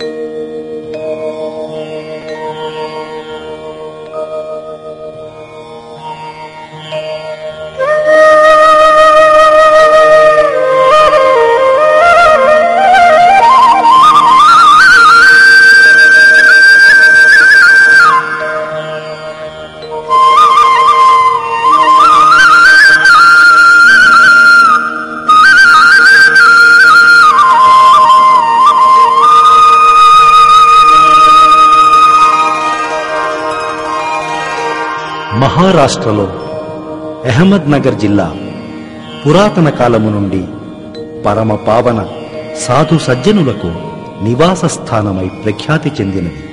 మహారాష్ట్రలో అహ్మద్ నగర్ జిల్లా పురాతన కాలము నుండి పరమ పావన సాధు సజ్జనులకు నివాస స్థానమై ప్రఖ్యాతి చెందినది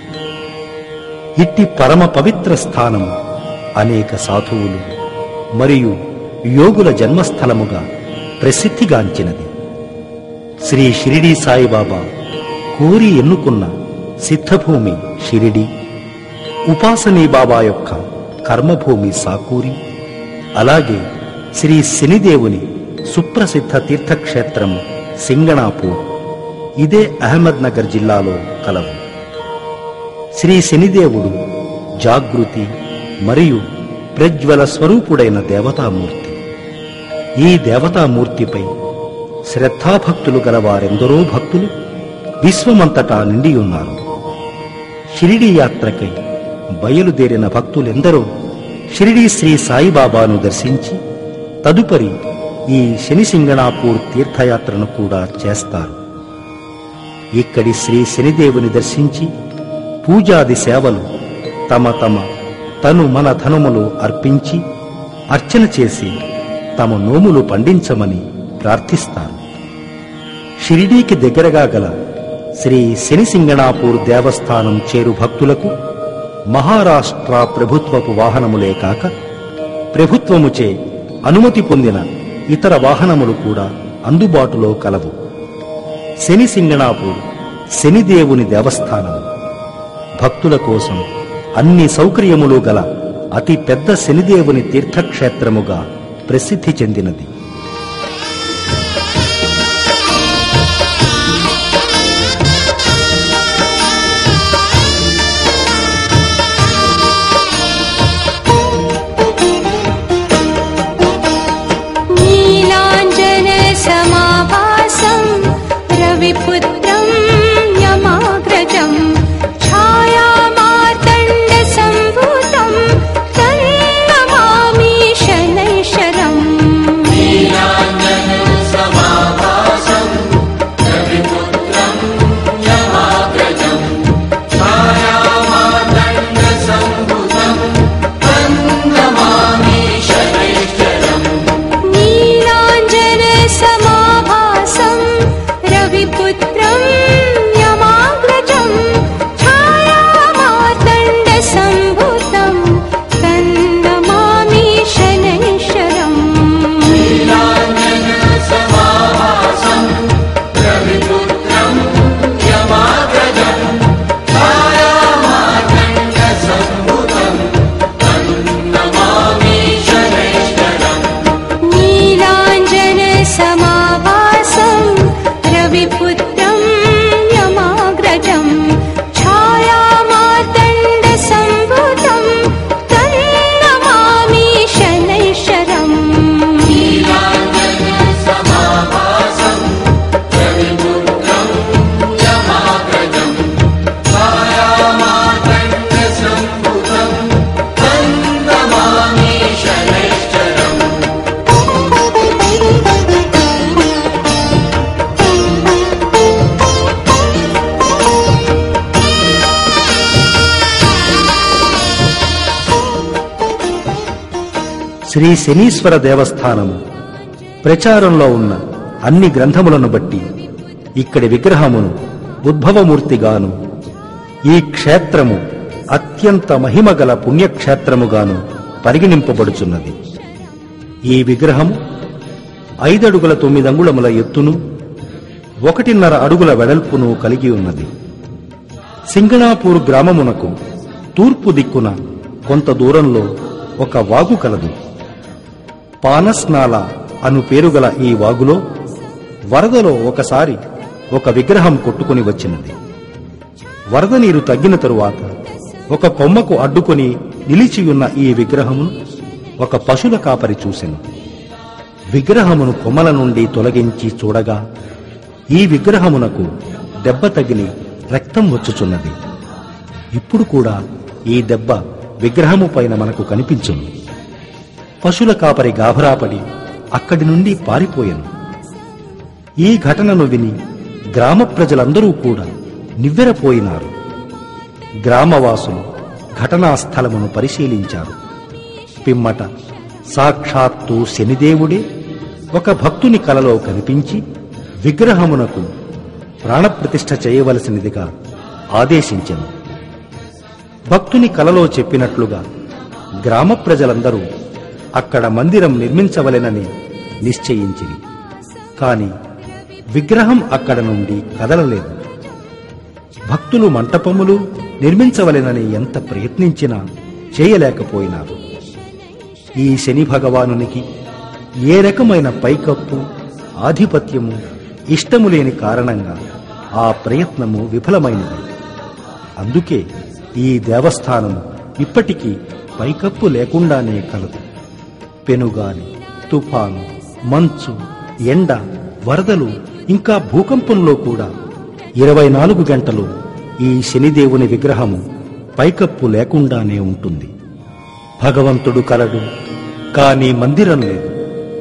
ఇట్టి పరమ పవిత్ర స్థానము అనేక సాధువులు మరియు యోగుల జన్మస్థలముగా ప్రసిద్ధిగాంచినది శ్రీ షిరిడి సాయిబాబా కోరి ఎన్నుకున్న సిద్ధభూమి షిరిడి ఉపాసనీ బాబా యొక్క కర్మభూమి సాకూరి అలాగే శ్రీ శనిదేవుని సుప్రసిద్ధ తీర్థక్షేత్రం సింగణాపూర్ ఇదే అహ్మద్ నగర్ జిల్లాలో కలవు శ్రీ శనిదేవుడు జాగృతి మరియు ప్రజ్వల స్వరూపుడైన దేవతామూర్తి ఈ దేవతామూర్తిపై శ్రద్ధాభక్తులు గల వారెందరో భక్తులు విశ్వమంతటా నిండి ఉన్నారు షిరిడి యాత్రకై బయలుదేరిన భక్తులెందరో షిరిడి శ్రీ సాయిబాబాను దర్శించి తదుపరి ఈ శనిసింగణాపూర్ తీర్థయాత్రను కూడా చేస్తారు ఇక్కడి శ్రీ శనిదేవుని దర్శించి పూజాది సేవలు తమ తమ తను మన ధనములు అర్పించి అర్చన చేసి తమ నోములు పండించమని ప్రార్థిస్తారు షిరిడీకి దగ్గరగా గల శ్రీ శనిసింగణాపూర్ దేవస్థానం చేరు భక్తులకు మహారాష్ట్ర ప్రభుత్వపు వాహనములే కాక ప్రభుత్వముచే అనుమతి పొందిన ఇతర వాహనములు కూడా అందుబాటులో కలవు శని సింగణాపూర్ శనిదేవుని దేవస్థానము భక్తుల కోసం అన్ని సౌకర్యములు గల అతి పెద్ద శనిదేవుని తీర్థక్షేత్రముగా ప్రసిద్ధి చెందినది नीलाञ्जनसमाभासं रविपुत्रं यमाग्रजं छायामार्तण्डसम्भूतं तन्नमामि शनैश्वरम् नीलाञ्जनसमाभासं रविपुत्रं यमाग्रजं छायामार्तण्डसम्भूतं तन्नमामि शनैश्वरम् नीलाञ्जनसमाभासं रविपुत्रं यमाग्रजं छायामार्तण्डसम्भूतं तन्नमामि शनैश्वरम् శ్రీ శనీశ్వర దేవస్థానము ప్రచారంలో ఉన్న అన్ని గ్రంథములను బట్టి ఇక్కడి విగ్రహమును ఉద్భవమూర్తిగాను ఈ క్షేత్రము అత్యంత మహిమగల పుణ్యక్షేత్రముగాను పరిగణింపబడుచున్నది ఈ విగ్రహము ఐదడుగుల తొమ్మిదంగుళముల ఎత్తును ఒకటిన్నర అడుగుల వెడల్పును కలిగి ఉన్నది సింగణాపూర్ గ్రామమునకు తూర్పు దిక్కున కొంత దూరంలో ఒక వాగు కలదు పానస్నాల అను పేరుగల ఈ వాగులో వరదలో ఒకసారి ఒక విగ్రహం కొట్టుకుని వచ్చినది వరద నీరు తగ్గిన తరువాత ఒక కొమ్మకు అడ్డుకొని నిలిచియున్న ఈ విగ్రహమును ఒక పశుల కాపరి చూసెను విగ్రహమును కొమ్మల నుండి తొలగించి చూడగా ఈ విగ్రహమునకు దెబ్బ తగిలి రక్తం వచ్చుచున్నది ఇప్పుడు కూడా ఈ దెబ్బ విగ్రహము పైన మనకు కనిపించును పశుల కాపరి గాభరాపడి అక్కడి నుండి పారిపోయెను ఈ ఘటనను విని గ్రామ ప్రజలందరూ కూడా నివ్వెరపోయినారు గ్రామవాసులు ఘటనా స్థలమును పరిశీలించారు పిమ్మట సాక్షాత్తు శనిదేవుడే ఒక భక్తుని కలలో కనిపించి విగ్రహమునకు ప్రాణప్రతిష్ఠ చేయవలసినదిగా ఆదేశించెను భక్తుని కలలో చెప్పినట్లుగా గ్రామ ప్రజలందరూ అక్కడ మందిరం నిర్మించవలెనని నిశ్చయించిరి కాని విగ్రహం అక్కడ నుండి కదలలేదు భక్తులు మంటపములు నిర్మించవలెనని ఎంత ప్రయత్నించినా చేయలేకపోయినారు ఈ శని భగవానునికి ఏ రకమైన పైకప్పు ఆధిపత్యము ఇష్టము లేని కారణంగా ఆ ప్రయత్నము విఫలమైనది అందుకే ఈ దేవస్థానము ఇప్పటికీ పైకప్పు లేకుండానే కలదు పెనుగాలి తుఫాను మంచు ఎండ వరదలు ఇంకా భూకంపంలో కూడా ఇరవై నాలుగు గంటలు ఈ శనిదేవుని విగ్రహము పైకప్పు లేకుండానే ఉంటుంది భగవంతుడు కలడు కాని మందిరం లేదు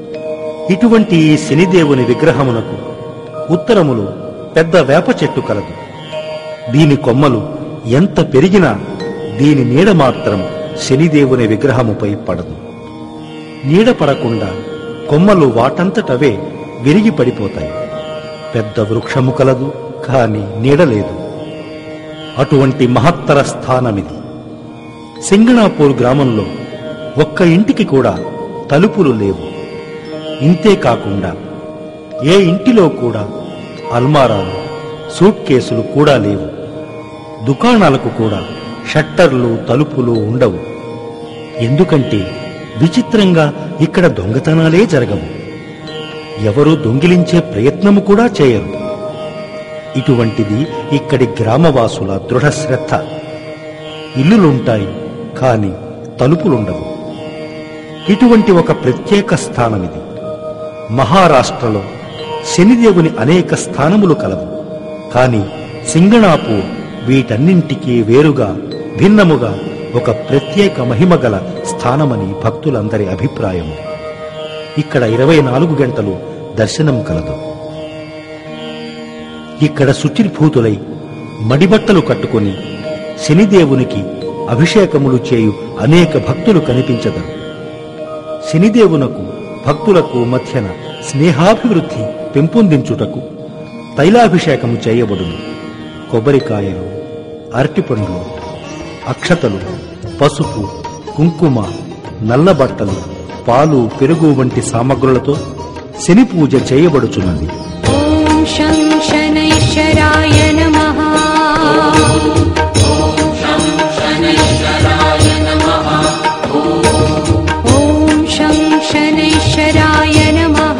ఇటువంటి ఈ శనిదేవుని విగ్రహమునకు ఉత్తరములో పెద్ద వేప చెట్టు కలదు దీని కొమ్మలు ఎంత పెరిగినా దీని నీడ మాత్రం శనిదేవుని విగ్రహముపై పడదు నీడ పడకుండా కొమ్మలు వాటంతటవే విరిగి పడిపోతాయి పెద్ద వృక్షము కలదు కాని నీడ లేదు అటువంటి మహత్తర స్థానమిది సింగణాపూర్ గ్రామంలో ఒక్క ఇంటికి కూడా తలుపులు లేవు ఇంతే కాకుండా ఏ ఇంటిలో కూడా అల్మారాలు సూట్ కేసులు కూడా లేవు దుకాణాలకు కూడా షట్టర్లు తలుపులు ఉండవు ఎందుకంటే విచిత్రంగా ఇక్కడ దొంగతనాలే జరగవు ఎవరూ దొంగిలించే ప్రయత్నము కూడా చేయరు ఇటువంటిది ఇక్కడి గ్రామవాసుల దృఢ శ్రద్ధ ఇల్లులుంటాయి కాని తలుపులుండవు ఇటువంటి ఒక ప్రత్యేక స్థానమిది మహారాష్ట్రలో శనిదేవుని అనేక స్థానములు కలవు కాని సింగణాపూర్ వీటన్నింటికీ వేరుగా భిన్నముగా ఒక ప్రత్యేక మహిమ గల స్థానమని భక్తులందరి అభిప్రాయము ఇక్కడ ఇరవై నాలుగు గంటలు దర్శనం కలదు ఇక్కడ శుచిర్భూతులై మడిబట్టలు కట్టుకొని శనిదేవునికి అభిషేకములు చేయు అనేక భక్తులు కనిపించదరు శనిదేవునకు భక్తులకు మధ్యన స్నేహాభివృద్ధి పెంపొందించుటకు తైలాభిషేకము చేయబడును కొబ్బరికాయలు అరటిపండ్లు అక్షతలు పసుపు కుంకుమ నల్ల బట్టలు పాలు పెరుగు వంటి సామగ్రులతో శని పూజ చేయబడుచున్నది ॐ शं शनैश्वराय नमः ॐ शं शनैश्वराय नमः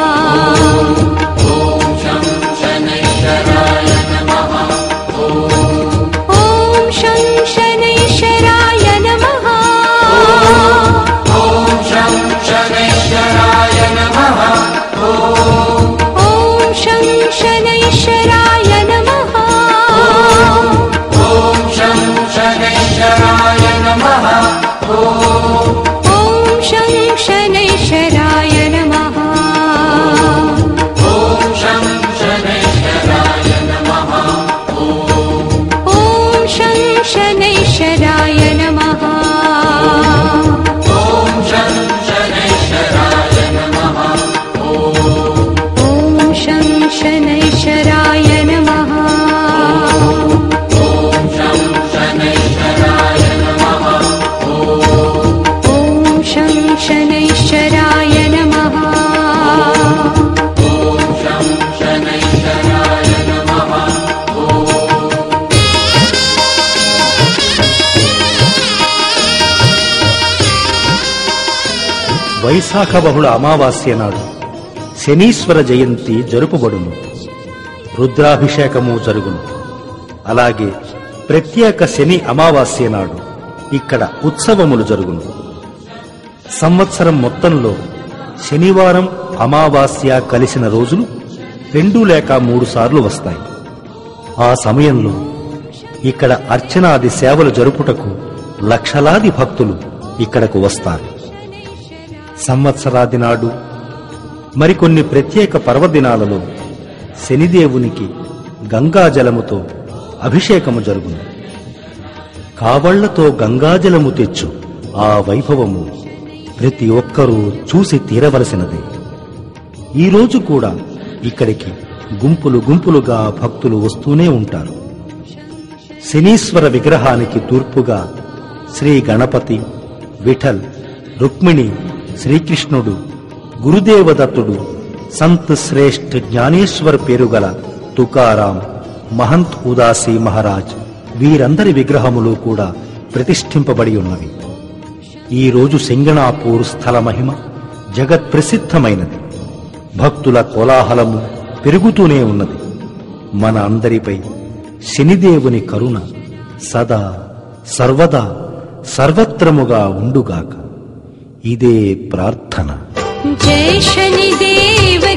ॐ शं शनैश्वराय नमः ॐ शं शनैश्वराय नमः ॐ शं शनैश्वराय नमः ॐ शं शनैश्वराय नमः ॐ शं शनैश्वराय नमः ॐ शं शनैश्वराय नमः వైశాఖ బహుళ అమావాస్య నాడు శనీశ్వర జయంతి జరుపబడును రుద్రాభిషేకము జరుగును అలాగే ప్రత్యేక శని అమావాస్య నాడు ఇక్కడ ఉత్సవములు జరుగును సంవత్సరం మొత్తంలో శనివారం అమావాస్య కలిసిన రోజులు రెండు లేక మూడు సార్లు వస్తాయి ఆ సమయంలో ఇక్కడ అర్చనాది సేవలు జరుపుటకు లక్షలాది భక్తులు ఇక్కడకు వస్తారు సంవత్సరాది నాడు మరికొన్ని ప్రత్యేక పర్వదినాలలో శనిదేవునికి గంగాజలముతో అభిషేకము జరుగును కావళ్లతో గంగాజలము తెచ్చు ఆ వైభవము ప్రతి ఒక్కరూ చూసి తీరవలసినదే ఈ రోజు కూడా ఇక్కడికి గుంపులు గుంపులుగా భక్తులు వస్తూనే ఉంటారు శనీశ్వర విగ్రహానికి తూర్పుగా శ్రీ గణపతి విఠల్ రుక్మిణి శ్రీకృష్ణుడు గురుదేవదత్తుడు సంత్ శ్రేష్ఠ జ్ఞానేశ్వర్ పేరుగల తుకారాం మహంత్ ఉదాసీ మహారాజ్ వీరందరి విగ్రహములు కూడా ప్రతిష్ఠింపబడి ఉన్నవి ఈ రోజు సింగణాపూర్ స్థల మహిమ జగత్ ప్రసిద్ధమైనది భక్తుల కోలాహలము పెరుగుతూనే ఉన్నది మన అందరిపై శనిదేవుని కరుణ సదా సర్వదా సర్వత్రముగా ఉండుగాక ఇదే ప్రార్థన जय शनिदेव